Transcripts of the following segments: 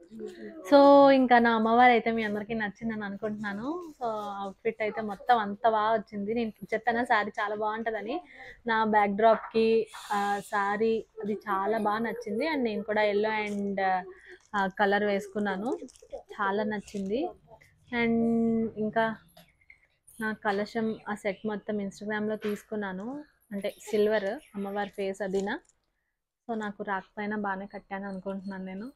so ఇంకా నా అమ్మవారు అయితే మీ అందరికీ నచ్చిందని అనుకుంటున్నాను సో అవుట్ఫిట్ అయితే మొత్తం అంత బాగా వచ్చింది నేను చెప్పాను శారీ చాలా బాగుంటుందని నా బ్యాక్ డ్రాప్కి శారీ అది చాలా బాగా నచ్చింది అండ్ నేను కూడా ఎల్లో అండ్ కలర్ వేసుకున్నాను చాలా నచ్చింది అండ్ ఇంకా నా కలశం ఆ సెట్ మొత్తం ఇన్స్టాగ్రామ్లో తీసుకున్నాను అంటే సిల్వర్ అమ్మవారి ఫేస్ అదినా సో నాకు రాకపోయినా బాగానే కట్టాను అనుకుంటున్నాను నేను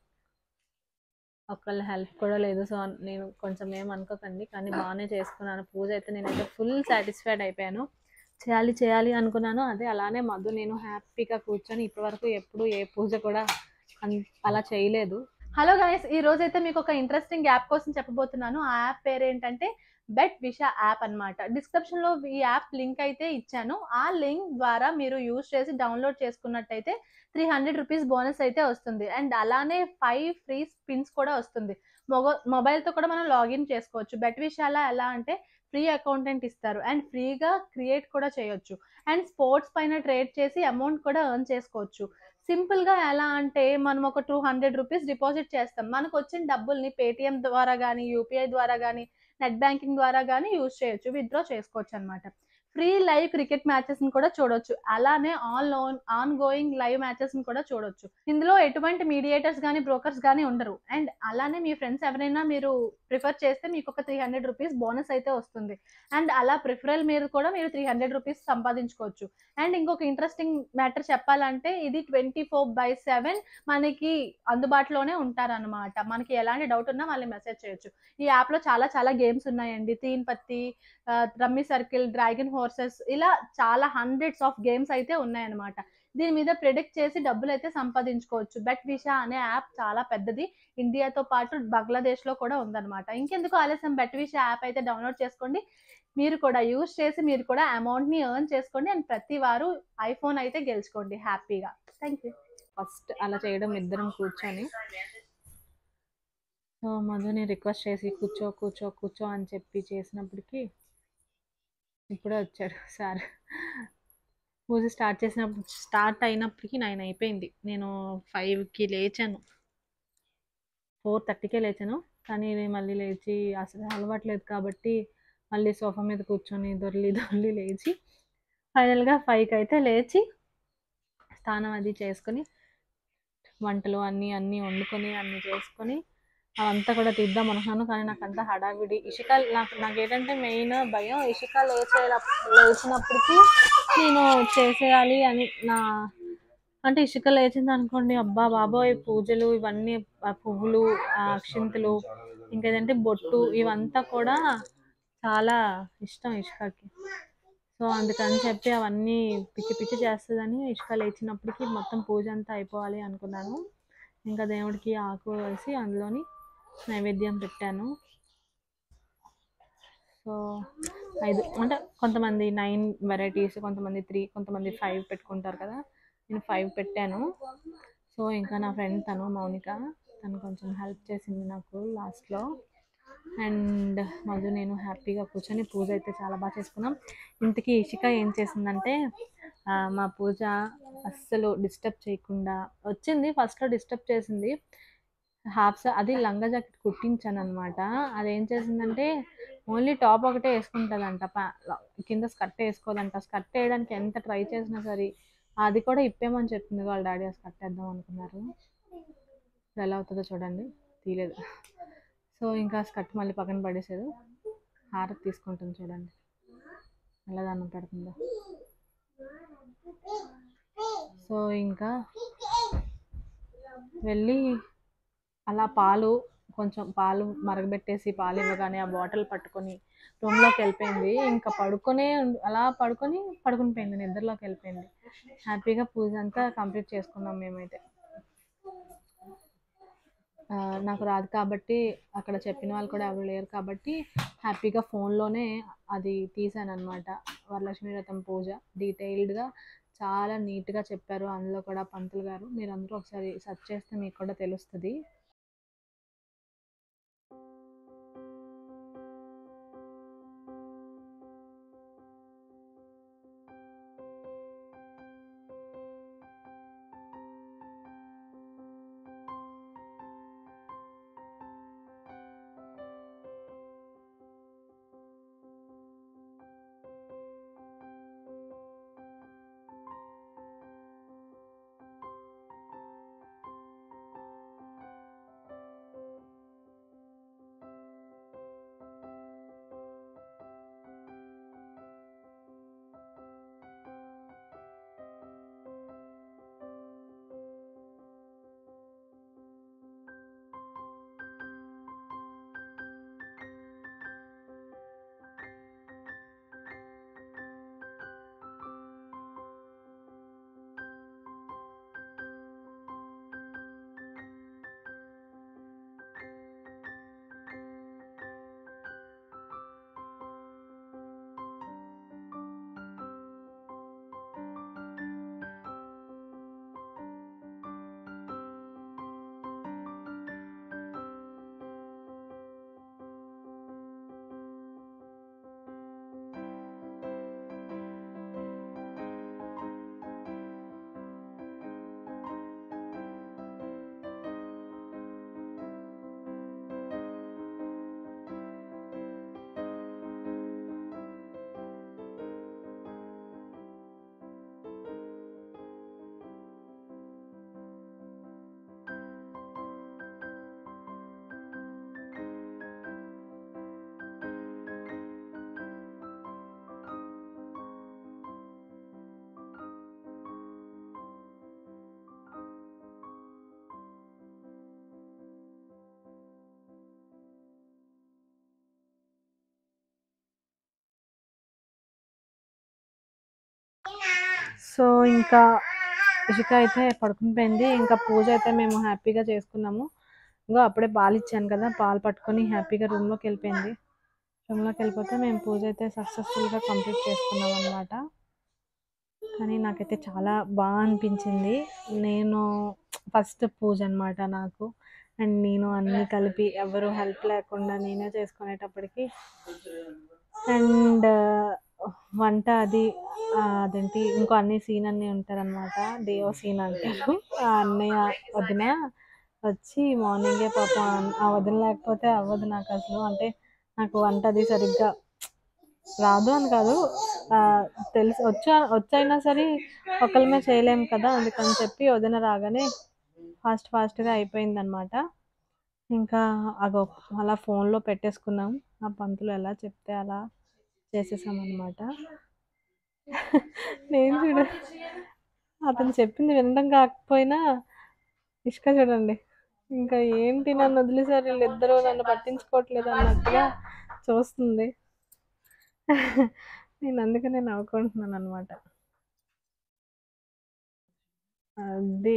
ఒకళ్ళ హెల్ప్ కూడా లేదు సో నేను కొంచెం ఏం అనుకోకండి కానీ బాగానే చేసుకున్నాను పూజ అయితే నేనైతే ఫుల్ సాటిస్ఫైడ్ అయిపోయాను చేయాలి చేయాలి అనుకున్నాను అదే అలానే మధు నేను హ్యాపీగా కూర్చొని ఇప్పటివరకు ఎప్పుడు ఏ పూజ కూడా అన్- అలా చేయలేదు హలో గణేష్ ఈ రోజు అయితే మీకు ఒక ఇంట్రెస్టింగ్ యాప్ కోసం చెప్పబోతున్నాను ఆ యాప్ పేరు ఏంటంటే బెట్ విషా యాప్ అన్నమాట డిస్క్రిప్షన్ లో ఈ యాప్ లింక్ అయితే ఇచ్చాను ఆ లింక్ ద్వారా మీరు యూజ్ చేసి డౌన్లోడ్ చేసుకున్నట్టయితే త్రీ హండ్రెడ్ రూపీస్ బోనస్ అయితే వస్తుంది అండ్ అలానే ఫైవ్ ఫ్రీ స్పిన్స్ కూడా వస్తుంది మొగ మొబైల్తో కూడా మనం లాగిన్ చేసుకోవచ్చు బెట్ విషయాల ఎలా అంటే ఫ్రీ అకౌంటెంట్ ఇస్తారు అండ్ ఫ్రీగా క్రియేట్ కూడా చేయొచ్చు అండ్ స్పోర్ట్స్ పైన ట్రేడ్ చేసి అమౌంట్ కూడా ఎర్న్ చేసుకోవచ్చు సింపుల్ గా ఎలా అంటే మనం ఒక టూ హండ్రెడ్ రూపీస్ డిపాజిట్ చేస్తాం మనకు వచ్చిన డబ్బుల్ని పేటిఎం ద్వారా కానీ యూపీఐ ద్వారా కానీ నెట్ బ్యాంకింగ్ ద్వారా కానీ యూజ్ చేయొచ్చు విత్డ్రా చేసుకోవచ్చు అనమాట ఫ్రీ లైవ్ క్రికెట్ మ్యాచెస్ ని కూడా చూడొచ్చు అలానే on on going live matches ని కూడా చూడొచ్చు ఇందులో ఎటువంటి మీడియేటర్స్ కానీ బ్రోకర్స్ కానీ ఉండరు అండ్ అలానే మీ ఫ్రెండ్స్ ఎవరైనా మీరు ప్రిఫర్ చేస్తే మీకు ఒక త్రీ హండ్రెడ్ రూపీస్ బోనస్ అయితే వస్తుంది అండ్ అలా ప్రిఫరల్ మీద కూడా మీరు త్రీ హండ్రెడ్ రూపీస్ సంపాదించుకోవచ్చు అండ్ ఇంకొక ఇంట్రెస్టింగ్ మ్యాటర్ చెప్పాలంటే ఇది ట్వంటీ ఫోర్ బై సెవెన్ మనకి అందుబాటులోనే ఉంటారన్నమాట మనకి ఎలాంటి డౌట్ ఉన్నా వాళ్ళని మెసేజ్ చేయొచ్చు ఈ యాప్ లో చాలా చాలా గేమ్స్ ఉన్నాయండి తీన్ పత్తి ఆ, రమ్మీ సర్కిల్ డ్రాగన్ హోర్సెస్ ఇలా చాలా హండ్రెడ్స్ ఆఫ్ గేమ్స్ అయితే ఉన్నాయన్నమాట దీని మీద ప్రిడిక్ట్ చేసి డబ్బులు అయితే సంపాదించుకోవచ్చు బెట్ విషా అనే యాప్ చాలా పెద్దది ఇండియాతో పాటు బంగ్లాదేశ్ లో కూడా ఉందన్నమాట ఇంకెందుకు ఆలస్యం బెట్ విషా యాప్ అయితే డౌన్లోడ్ చేసుకోండి మీరు కూడా యూజ్ చేసి మీరు కూడా అమౌంట్ ని ఎర్న్ చేసుకోండి అండ్ ప్రతి వారు ఐఫోన్ అయితే గెలుచుకోండి హ్యాపీగా థ్యాంక్ యూ ఫస్ట్ అలా చేయడం ఇద్దరం కూర్చొని సో మధుని రిక్వెస్ట్ చేసి కూర్చో కూర్చో కూర్చో అని చెప్పి చేసినప్పటికీ ఇప్పుడే వచ్చాడు సార్ పూజ స్టార్ట్ చేసినప్పుడు స్టార్ట్ అయినప్పటికీ నైన్ అయిపోయింది నేను ఫైవ్కి లేచాను ఫోర్ థర్టీకే లేచాను కానీ మళ్ళీ లేచి అసలు అలవాట్లేదు కాబట్టి మళ్ళీ సోఫా మీద కూర్చొని దొర్లి దొర్లి లేచి ఫైనల్గా ఫైవ్కి అయితే లేచి స్నానం అది చేసుకొని వంటలు అన్నీ అన్నీ వండుకొని అన్నీ చేసుకొని అవంతా కూడా తీద్దాం అనుకున్నాను కానీ నాకు అంత హడావిడి ఇషిక నాకు నాకు ఏంటంటే మెయిన్ భయం ఇషిక లేచే లేచినప్పటికీ నేను చేసేయాలి అని నా అంటే ఇసుక లేచింది అనుకోండి అబ్బా బాబోయ్ పూజలు ఇవన్నీ ఆ పువ్వులు ఆ అక్షింతలు ఇంకేదంటే బొట్టు ఇవంతా కూడా చాలా ఇష్టం ఇసుకకి సో అందుకని చెప్పి అవన్నీ పిచ్చి పిచ్చి చేస్తుందని ఇసుక లేచినప్పటికి మొత్తం పూజ అంతా అయిపోవాలి అనుకున్నాను ఇంకా దేవుడికి ఆకు వేసి అందులోని నైవేద్యం పెట్టాను సో ఐదు అంటే కొంతమంది నైన్ వెరైటీస్ కొంతమంది త్రీ కొంతమంది ఫైవ్ పెట్టుకుంటారు కదా నేను ఫైవ్ పెట్టాను సో ఇంకా నా ఫ్రెండ్ తను మౌనిక తను కొంచెం హెల్ప్ చేసింది నాకు లాస్ట్లో అండ్ మధు నేను హ్యాపీగా కూర్చొని పూజ అయితే చాలా బాగా చేసుకున్నాం ఇంతకీ ఇషిక ఏం చేసిందంటే ఆ, మా పూజ అస్సలు డిస్టర్బ్ చేయకుండా వచ్చింది ఫస్ట్లో డిస్టర్బ్ చేసింది హాఫ్ సా అది లంగా జాకెట్ కుట్టించాను అనమాట అది ఏం చేసిందంటే ఓన్లీ టాప్ ఒకటే వేసుకుంటుందంట పా- కింద స్కర్ట్ వేసుకోదంట స్కర్ట్ వేయడానికి ఎంత ట్రై చేసినా సరే అది కూడా ఇప్పేమని చెప్తుంది వాళ్ళ డాడీ ఆ స్కర్ట్ వేద్దాం అనుకున్నారు ఇప్పుడు ఎలా అవుతుందో చూడండి తీయలేదు సో ఇంకా స్కర్ట్ మళ్ళీ పక్కన పడేసారు హారతి తీసుకుంటుంది చూడండి ఎలా దాన్ని పెడుతుందో సో ఇంకా వెళ్ళి అలా పాలు కొంచెం పాలు మరగబెట్టేసి పాలు ఇవ్వగానే ఆ బాటిల్ పట్టుకొని రూమ్లోకి వెళ్ళిపోయింది ఇంకా పడుకొనే ఉండి- అలా పడుకొని పడుకుని పోయింది నిద్రలోకి వెళ్ళిపోయింది హ్యాపీగా పూజ అంతా కంప్లీట్ చేసుకున్నాం మేమైతే ఆ, నాకు రాదు కాబట్టి అక్కడ చెప్పిన వాళ్ళు కూడా ఎవరు లేరు కాబట్టి హ్యాపీగా ఫోన్లోనే అది తీసాను అనమాట వరలక్ష్మి వ్రతం పూజ డీటెయిల్డ్గా చాలా నీట్గా చెప్పారు అందులో కూడా పంతులు గారు మీరు అందరూ ఒకసారి సెర్చ్ చేస్తే మీకు కూడా తెలుస్తుంది సో ఇంకా ఇషిక అయితే పడుకుని పోయింది ఇంకా పూజ అయితే మేము హ్యాపీగా చేసుకున్నాము ఇంకో అప్పుడే పాలు ఇచ్చాను కదా పాలు పట్టుకొని హ్యాపీగా రూమ్లోకి వెళ్ళిపోయింది రూమ్లోకి వెళ్ళిపోతే మేము పూజ అయితే సక్సెస్ఫుల్గా కంప్లీట్ చేసుకున్నాం అనమాట కానీ నాకైతే చాలా బాగా అనిపించింది నేను ఫస్ట్ పూజ అనమాట నాకు అండ్ నేను అన్నీ కలిపి ఎవరు హెల్ప్ లేకుండా నేనే చేసుకునేటప్పటికి అండ్ వంట అది ఆ, అదేంటి ఇంకో అన్ని సీన్ అన్నీ ఉంటారనమాట దేవ సీన్ అంటారు ఆ అన్నయ్య వదిన వచ్చి మార్నింగే పాపం ఆ వదిన లేకపోతే అవ్వదు నాకు అసలు అంటే నాకు వంట అది సరిగ్గా రాదు అని కాదు ఆ, తెలిసి వచ్చా వచ్చైనా సరే ఒకళ్ళమే చేయలేము కదా అందుకని చెప్పి వదిన రాగానే ఫాస్ట్ ఫాస్ట్గా అయిపోయింది అనమాట ఇంకా అగో అలా ఫోన్లో పెట్టేసుకున్నాం ఆ పంతులు ఎలా చెప్తే అలా చేసేసాం అనమాట నేను చూడ అతను చెప్పింది వినడం కాకపోయినా ఇష్క చూడండి ఇంకా ఏంటి నన్ను వదిలేసారు వీళ్ళిద్దరూ నన్ను పట్టించుకోవట్లేదు అన్నట్టుగా చూస్తుంది నేను అందుకనే నవ్వుకుంటున్నాను అనమాట అది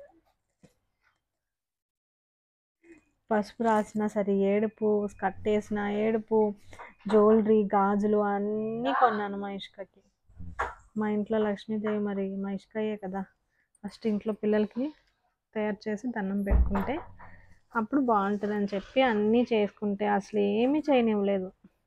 పసుపు రాసిన సరే ఏడుపు కట్టేసిన ఏడుపు జ్యువెలరీ గాజులు అన్నీ కొన్నాను మా ఇష్కకి మా ఇంట్లో లక్ష్మీదేవి మరి మా ఇష్కయ్యే కదా ఫస్ట్ ఇంట్లో పిల్లలకి తయారు చేసి దండం పెట్టుకుంటే అప్పుడు బాగుంటుంది అని చెప్పి అన్నీ చేసుకుంటే అసలు ఏమీ చేయనివ్వలేదు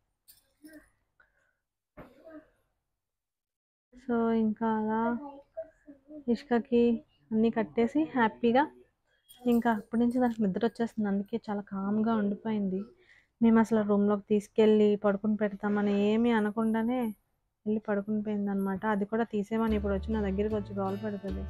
సో ఇంకా అలా ఇష్కకి అన్నీ కట్టేసి హ్యాపీగా ఇంకా అప్పటి నుంచి దానికి నిద్ర వచ్చేస్తుంది అందుకే చాలా కామ్గా ఉండిపోయింది మేము అసలు రూమ్లోకి తీసుకెళ్ళి పడుకుని పెడతామని ఏమీ అనకుండానే వెళ్ళి పడుకుని పోయింది అనమాట అది కూడా తీసేమని ఇప్పుడు వచ్చి నా దగ్గరికి వచ్చి గోల పెడుతుంది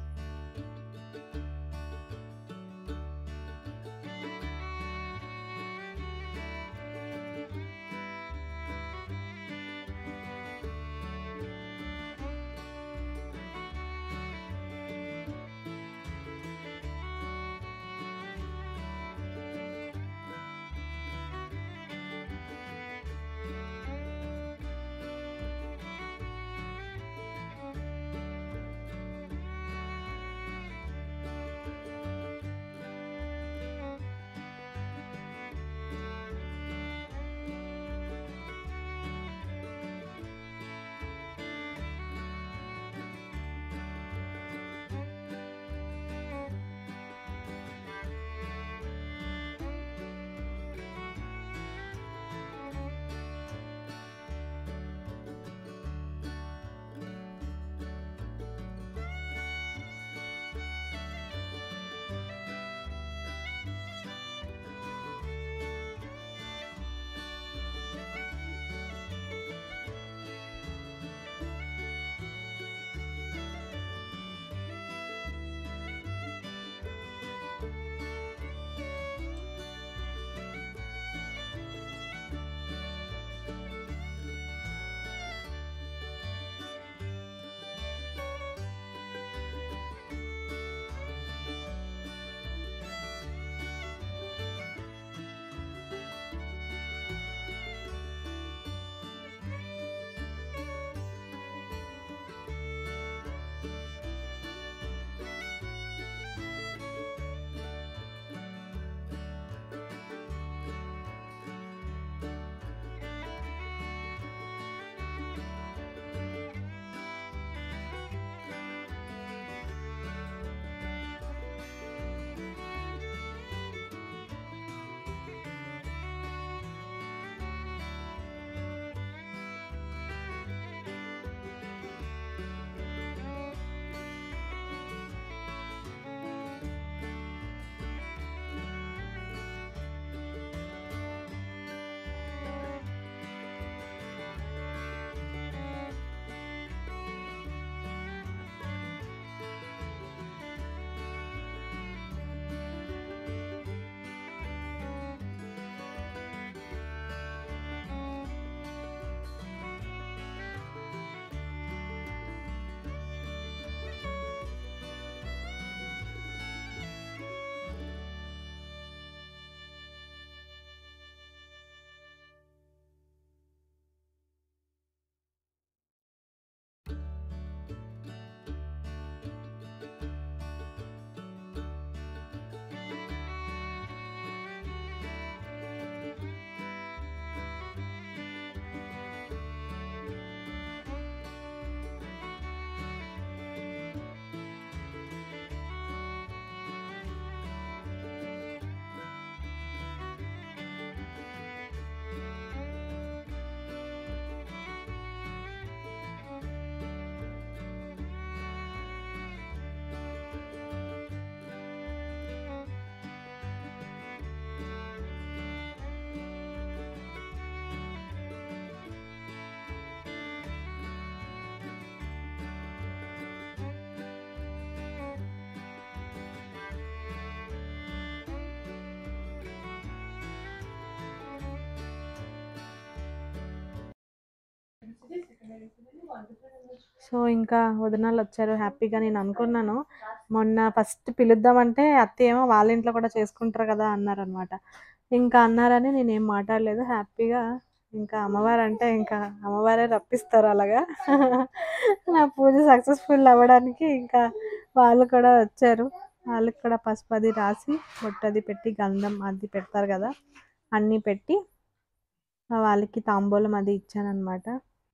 సో ఇంకా వదినాలు వచ్చారు హ్యాపీగా నేను అనుకున్నాను మొన్న ఫస్ట్ పిలుద్దామంటే అత్త ఏమో వాళ్ళ ఇంట్లో కూడా చేసుకుంటారు కదా అన్నారనమాట ఇంకా అన్నారని నేను ఏం మాట్లాడలేదు హ్యాపీగా ఇంకా అమ్మవారు అంటే ఇంకా అమ్మవారే రప్పిస్తారు అలాగా నా పూజ సక్సెస్ఫుల్ అవ్వడానికి ఇంకా వాళ్ళు కూడా వచ్చారు వాళ్ళకి కూడా పసుపు అది రాసి బొట్టది పెట్టి గంధం అది పెడతారు కదా అన్నీ పెట్టి వాళ్ళకి తాంబూలం అది ఇచ్చాను అనమాట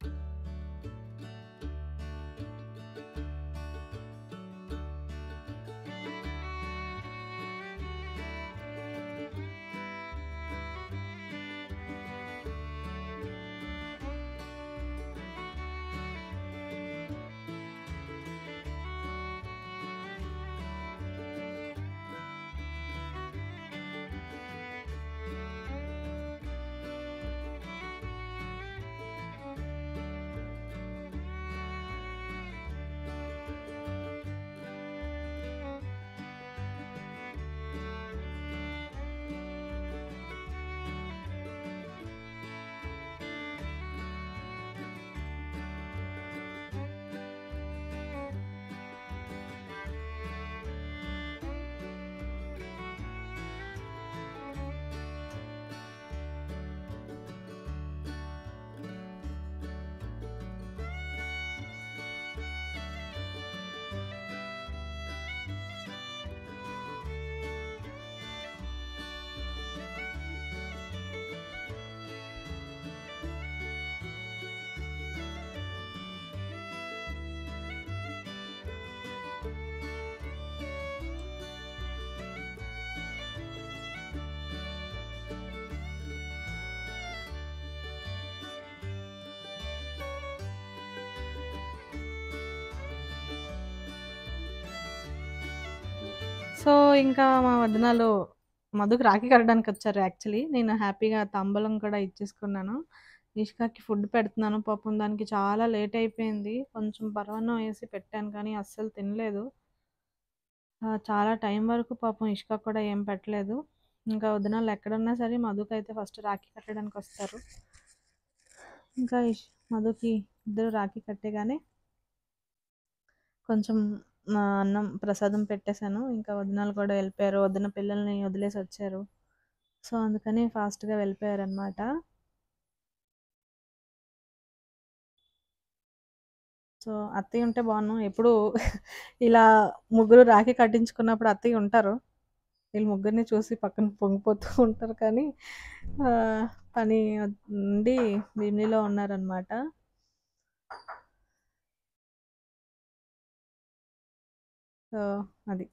సో ఇంకా మా వదినాలు మధుకు రాఖీ కట్టడానికి వచ్చారు యాక్చువల్లీ నేను హ్యాపీగా తాంబూలం కూడా ఇచ్చేసుకున్నాను ఇష్కాకి ఫుడ్ పెడుతున్నాను పాపం దానికి చాలా లేట్ అయిపోయింది కొంచెం పరవన్నం వేసి పెట్టాను కానీ అస్సలు తినలేదు ఆ, చాలా టైం వరకు పాపం ఇష్క కూడా ఏం పెట్టలేదు ఇంకా వదినాలు ఎక్కడున్నా సరే మధుకి అయితే ఫస్ట్ రాఖీ కట్టడానికి వస్తారు ఇంకా ఇష్ మధుకి ఇద్దరు రాఖీ కట్టేగానే కొంచెం ఆ, అన్నం ప్రసాదం పెట్టేశాను ఇంకా వదినాలు కూడా వెళ్ళిపోయారు వదిన పిల్లల్ని వదిలేసి వచ్చారు సో అందుకని ఫాస్ట్గా వెళ్ళిపోయారు అనమాట సో అత్తయ్య ఉంటే బాగున్నాం ఎప్పుడు ఇలా ముగ్గురు రాఖీ కట్టించుకున్నప్పుడు అత్తయ్య ఉంటారు వీళ్ళు ముగ్గురిని చూసి పక్కన పొంగిపోతూ ఉంటారు కానీ ఆ, పని నుండి భీమిలిలో ఉన్నారనమాట సో అది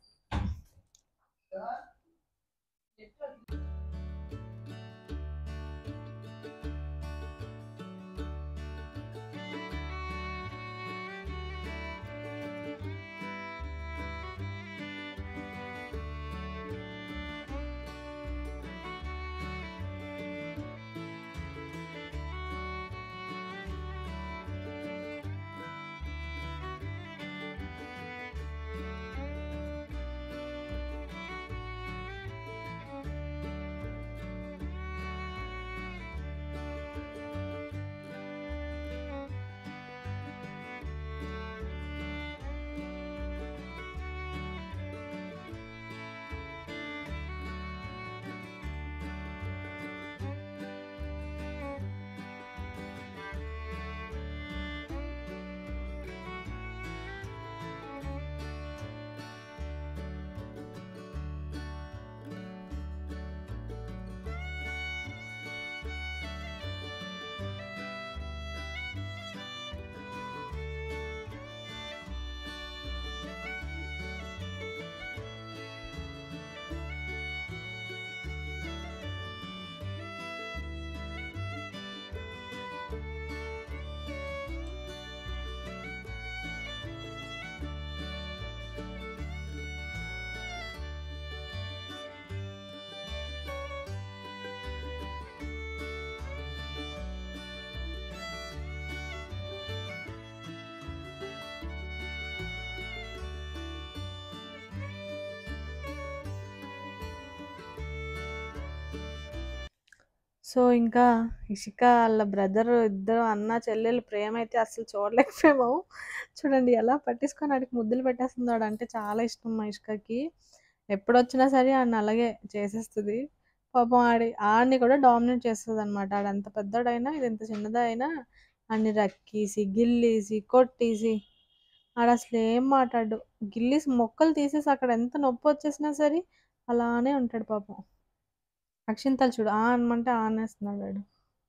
సో ఇంకా ఇషిక వాళ్ళ బ్రదర్ ఇద్దరు అన్న చెల్లెలు ప్రేమ అయితే అసలు చూడలేకపోయాము చూడండి ఎలా పట్టించుకొని ఆడికి ముద్దులు పెట్టేస్తుంది వాడు అంటే చాలా ఇష్టం మా ఇష్కకి ఎప్పుడు వచ్చినా సరే ఆడిని అలాగే చేసేస్తుంది పాపం ఆడి ఆడిని కూడా డామినేట్ చేస్తుంది అనమాట ఆడు ఎంత పెద్దోడైనా ఇది ఎంత చిన్నదైనా ఆడిని రక్కీసి గిల్లీసి కొట్టేసి ఆడు అసలు ఏం మాట్లాడు గిల్లీసి మొక్కలు తీసేసి అక్కడ ఎంత నొప్పి వచ్చేసినా సరే అలానే ఉంటాడు పాపం అక్షింతలు చూడు ఆ అనమంటే ఆ అనేస్తున్నాడు వాడు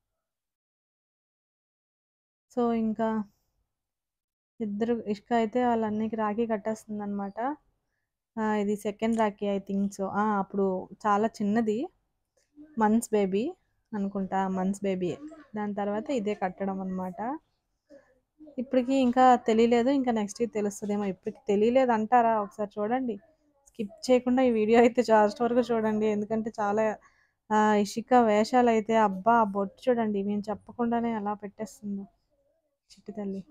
సో ఇంకా ఇద్దరు ఇష్క అయితే వాళ్ళ అన్నయ్యకి రాఖీ కట్టేస్తుంది అనమాట ఇది second rakhi I think so అప్పుడు చాలా చిన్నది మంత్స్ బేబీ అనుకుంటా మంత్స్ బేబీ దాని తర్వాత ఇదే కట్టడం అనమాట ఇప్పటికి ఇంకా తెలియలేదు ఇంకా నెక్స్ట్ వీక్ తెలుస్తుందేమో ఇప్పటికి తెలియలేదు అంటారా ఒకసారి చూడండి స్కిప్ చేయకుండా ఈ వీడియో అయితే లాస్ట్ వరకు చూడండి ఎందుకంటే చాలా ఆ, ఇషిక వేషాలు అయితే అబ్బా ఆ బొట్టు చూడండి మేము చెప్పకుండానే ఎలా పెట్టేస్తుందో చిట్టి తల్లి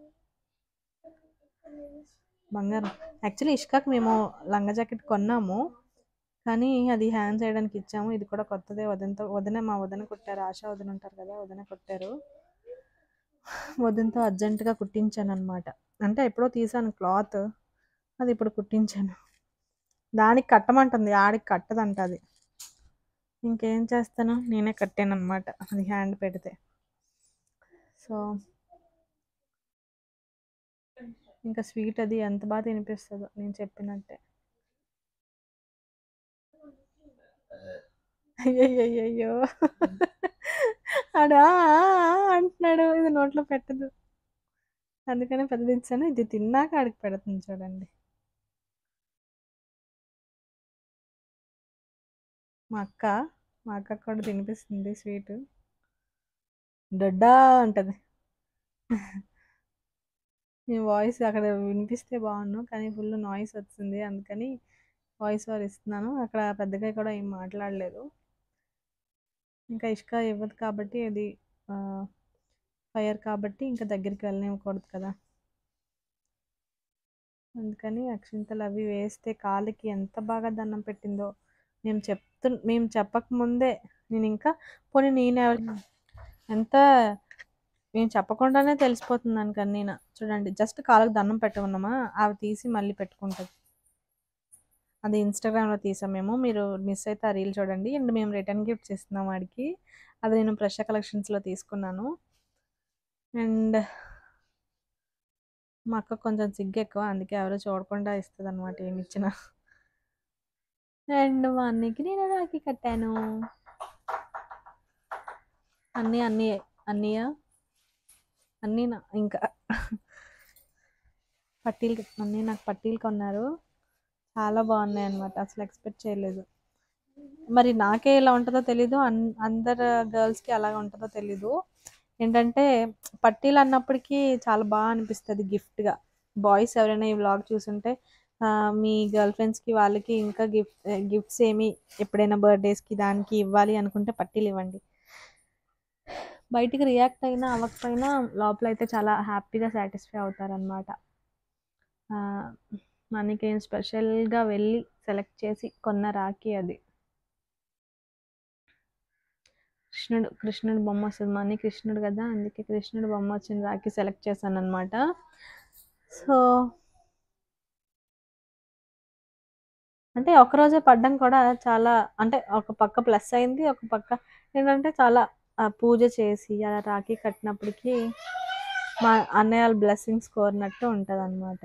బంగారం యాక్చువల్లీ ఇష్కాకి మేము లంగా జాకెట్ కొన్నాము కానీ అది హ్యాండ్ చేయడానికి ఇచ్చాము ఇది కూడా కొత్తదే వదనతో వదిన మా వదిన కుట్టారు ఆశా వదిన ఉంటారు కదా వదిన కుట్టారు వదినతో అర్జెంటుగా కుట్టించాను అనమాట అంటే ఎప్పుడో తీసాను క్లాత్ అది ఇప్పుడు కుట్టించాను దానికి కట్టమంటుంది ఆడికి కట్టదంట అది ఇంకేం చేస్తాను నేనే కట్టాను అనమాట అది హ్యాండ్ పెడితే సో ఇంకా స్వీట్ అది ఎంత బాగా తినిపిస్తుందో నేను చెప్పినట్టే అయ్యయ్యో ఆడా అంటున్నాడు ఇది నోట్లో పెట్టదు అందుకనే పెద్దది ఇచ్చాను ఇది తిన్నాక ఆడికి పెడుతుంది చూడండి మా అక్క మా అక్క కూడా తినిపిస్తుంది స్వీట్ డొడ్డా అంటది మీ వాయిస్ అక్కడ వినిపిస్తే బాగున్నాను కానీ ఫుల్ నాయిస్ వచ్చింది అందుకని వాయిస్ ఓవర్ ఇస్తున్నాను అక్కడ పెద్దగా కూడా ఏం మాట్లాడలేదు ఇంకా ఇష్క ఇవ్వదు కాబట్టి అది ఫైర్ కాబట్టి ఇంకా దగ్గరికి వెళ్ళనివ్వకూడదు కదా అందుకని అక్షింతలు అవి వేస్తే కాలికి ఎంత బాగా దండం పెట్టిందో మేము చెప్తు మేము చెప్పకముందే నేను ఇంకా పోనీ నేను ఎవరి ఎంత మేము చెప్పకుండానే తెలిసిపోతుంది అనుకని నేను చూడండి జస్ట్ కాళ్ళకి దండం పెట్టుకున్నామా అవి తీసి మళ్ళీ పెట్టుకుంటుంది అది ఇన్స్టాగ్రామ్లో తీసాం మేము మీరు మిస్ అయితే ఆ రీల్ చూడండి అండ్ మేము రిటర్న్ గిఫ్ట్స్ ఇస్తున్నాం వాడికి అది నేను ప్రష కలెక్షన్స్లో తీసుకున్నాను అండ్ మా అక్క కొంచెం సిగ్గు ఎక్కువ అందుకే ఎవరు చూడకుండా ఇస్తుంది అనమాట ఏమి ఇచ్చినా అండ్ మా అన్నయ్యకి నేను రాఖీ కట్టాను అన్నీ అన్నీ అన్నయ్య అన్నీ నా ఇంకా పట్టీలు అన్నీ నాకు పట్టీలు కొన్నారు చాలా బాగున్నాయి అనమాట అసలు ఎక్స్పెక్ట్ చేయలేదు మరి నాకే ఇలా ఉంటుందో తెలీదు అన్ అందరు గర్ల్స్కి అలాగ ఉంటుందో తెలీదు ఏంటంటే పట్టీలు అన్నప్పటికీ చాలా బాగా అనిపిస్తుంది గిఫ్ట్గా బాయ్స్ ఎవరైనా ఈ వ్లాగ్ చూసుంటే ఆ, మీ గర్ల్ ఫ్రెండ్స్కి వాళ్ళకి ఇంకా గిఫ్ట్ గిఫ్ట్స్ ఏమి ఎప్పుడైనా బర్త్డేస్కి దానికి ఇవ్వాలి అనుకుంటే పట్టీలు ఇవ్వండి బయటికి రియాక్ట్ అయినా అవ్వకపోయినా లోపల అయితే చాలా హ్యాపీగా సాటిస్ఫై అవుతారనమాట మనకి స్పెషల్గా వెళ్ళి సెలెక్ట్ చేసి కొన్న రాఖీ అది కృష్ణుడు కృష్ణుడు బొమ్మ వస్తుంది మనీ కృష్ణుడు కదా అందుకే కృష్ణుడు బొమ్మ వచ్చిన రాఖీ సెలెక్ట్ చేశాను అనమాట సో అంటే ఒకరోజే పడ్డం కూడా చాలా అంటే ఒక పక్క ప్లస్ అయింది ఒక పక్క ఏంటంటే చాలా ఆ, పూజ చేసి అలా రాఖీ కట్టినప్పటికీ మా అన్నయ్య వాళ్ళ బ్లెస్సింగ్స్ కోరినట్టు ఉంటుంది అనమాట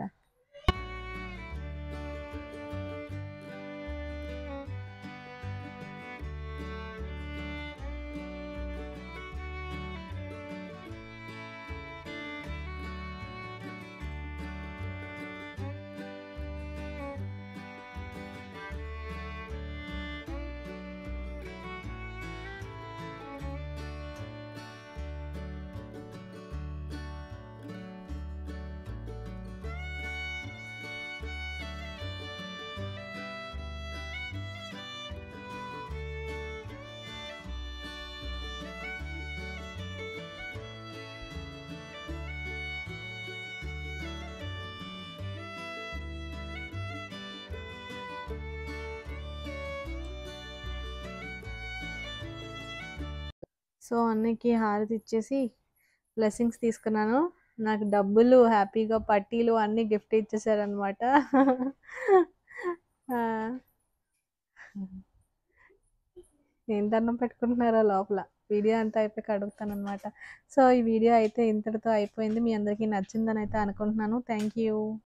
సో అన్నయ్యకి హారతి ఇచ్చేసి బ్లెస్సింగ్స్ తీసుకున్నాను నాకు డబ్బులు హ్యాపీగా పట్టీలు అన్నీ గిఫ్ట్ ఇచ్చేసారనమాట ఏం దండం పెట్టుకుంటున్నారో లోపల వీడియో అంతా అయిపోయి అడుగుతాను అనమాట సో ఈ వీడియో అయితే ఇంతటితో అయిపోయింది మీ అందరికీ నచ్చిందని అయితే అనుకుంటున్నాను థ్యాంక్ యూ